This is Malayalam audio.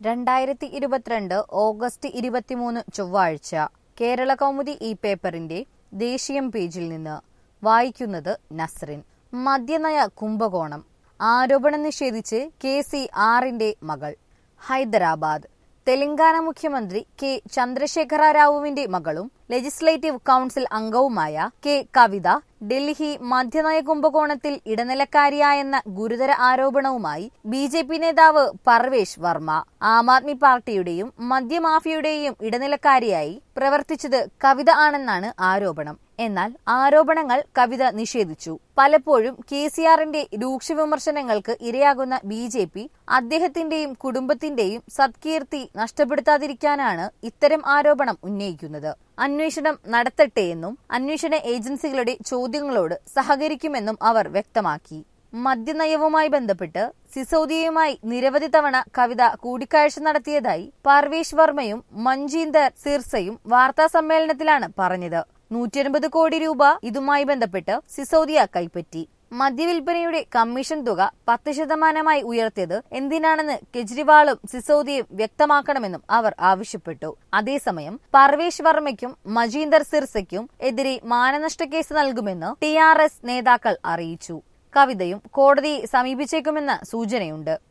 രണ്ടായിരത്തി ഇരുപത്തിരണ്ട് ഓഗസ്റ്റ് ഇരുപത്തിമൂന്ന് ചൊവ്വാഴ്ച കേരള കൗമുദി ഈ പേപ്പറിന്റെ ദേശീയം പേജിൽ നിന്ന് വായിക്കുന്നത് നസ്രിൻ മദ്യനയ കുംഭകോണം ആരോപണം നിഷേധിച്ച് കെ സി ആറിന്റെ മകൾ ഹൈദരാബാദ് തെലങ്കാന മുഖ്യമന്ത്രി കെ ചന്ദ്രശേഖര റാവുവിന്റെ മകളും ലെജിസ്ലേറ്റീവ് കൌൺസിൽ അംഗവുമായ കെ കവിത ഡൽഹി മദ്യനയ കുംഭകോണത്തിൽ ഇടനിലക്കാരിയായെന്ന ഗുരുതര ആരോപണവുമായി ബി ജെ പി നേതാവ് പർവേഷ് വർമ്മ ആം ആദ്മി പാർട്ടിയുടെയും മദ്യമാഫിയുടെയും ഇടനിലക്കാരിയായി പ്രവർത്തിച്ചത് കവിത ആണെന്നാണ് ആരോപണം എന്നാൽ ആരോപണങ്ങൾ കവിത നിഷേധിച്ചു പലപ്പോഴും കെ സി ആറിന്റെ രൂക്ഷ വിമർശനങ്ങൾക്ക് ഇരയാകുന്ന ബി ജെ പി അദ്ദേഹത്തിന്റെയും കുടുംബത്തിന്റെയും സത്കീർത്തി നഷ്ടപ്പെടുത്താതിരിക്കാനാണ് ഇത്തരം ആരോപണം ഉന്നയിക്കുന്നത് അന്വേഷണം നടത്തട്ടെയെന്നും അന്വേഷണ ഏജൻസികളുടെ ചോദ്യങ്ങളോട് സഹകരിക്കുമെന്നും അവർ വ്യക്തമാക്കി മദ്യനയവുമായി ബന്ധപ്പെട്ട് സിസോദിയയുമായി നിരവധി തവണ കവിത കൂടിക്കാഴ്ച നടത്തിയതായി പാർവേഷ് വർമ്മയും മഞ്ജീന്ദർ സിർസയും വാർത്താ സമ്മേളനത്തിലാണ് പറഞ്ഞത് നൂറ്റിയൻപത് കോടി രൂപ ഇതുമായി ബന്ധപ്പെട്ട് സിസോദിയ കൈപ്പറ്റി മദ്യവിൽപ്പനയുടെ കമ്മീഷൻ തുക പത്ത് ശതമാനമായി ഉയർത്തിയത് എന്തിനാണെന്ന് കെജ്രിവാളും സിസോദിയും വ്യക്തമാക്കണമെന്നും അവർ ആവശ്യപ്പെട്ടു അതേസമയം പർവേഷ് വർമ്മയ്ക്കും മജീന്ദർ സിർസയ്ക്കും എതിരെ മാനനഷ്ട കേസ് നൽകുമെന്ന് ടി നേതാക്കൾ അറിയിച്ചു കവിതയും കോടതിയെ സമീപിച്ചേക്കുമെന്ന സൂചനയുണ്ട്